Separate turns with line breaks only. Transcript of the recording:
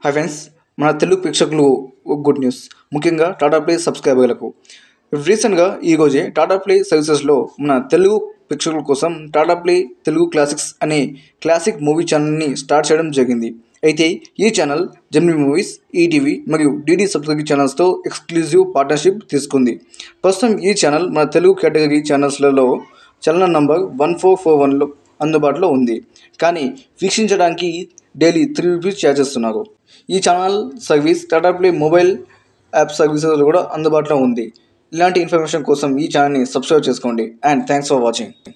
hi friends మన తెలుగు ప్రేక్షకులు good news ముఖ్యంగా టాటా ప్లే సబ్స్క్రైబర్లకు రీసెంట్గా ఈ రోజే టాటా ప్లే సర్వీసెస్లో మన తెలుగు ప్రేక్షకుల కోసం టాటా ప్లే తెలుగు క్లాసిక్స్ అనే క్లాసిక్ మూవీ ఛానల్ని స్టార్ట్ చేయడం జరిగింది అయితే ఈ ఛానల్ జెమిని మూవీస్ ఈటీవీ మరియు డిడి సబ్స్క్రిప్షన్ ఛానల్స్తో ఎక్స్క్లూజివ్ పార్ట్నర్షిప్ తీసుకుంది ప్రస్తుతం ఈ ఛానల్ మన తెలుగు కేటగిరీ ఛానల్స్లలో channel number one four four వన్లో అందుబాటులో ఉంది కానీ వీక్షించడానికి డైలీ త్రీ రూపీస్ ఛార్జ్ చేస్తున్నారు ఈ channel service Tata play mobile app services కూడా అందుబాటులో ఉంది ఇలాంటి ఇన్ఫర్మేషన్ కోసం ఈ ఛానల్ని సబ్స్క్రైబ్ చేసుకోండి అండ్ థ్యాంక్స్ ఫర్ వాచింగ్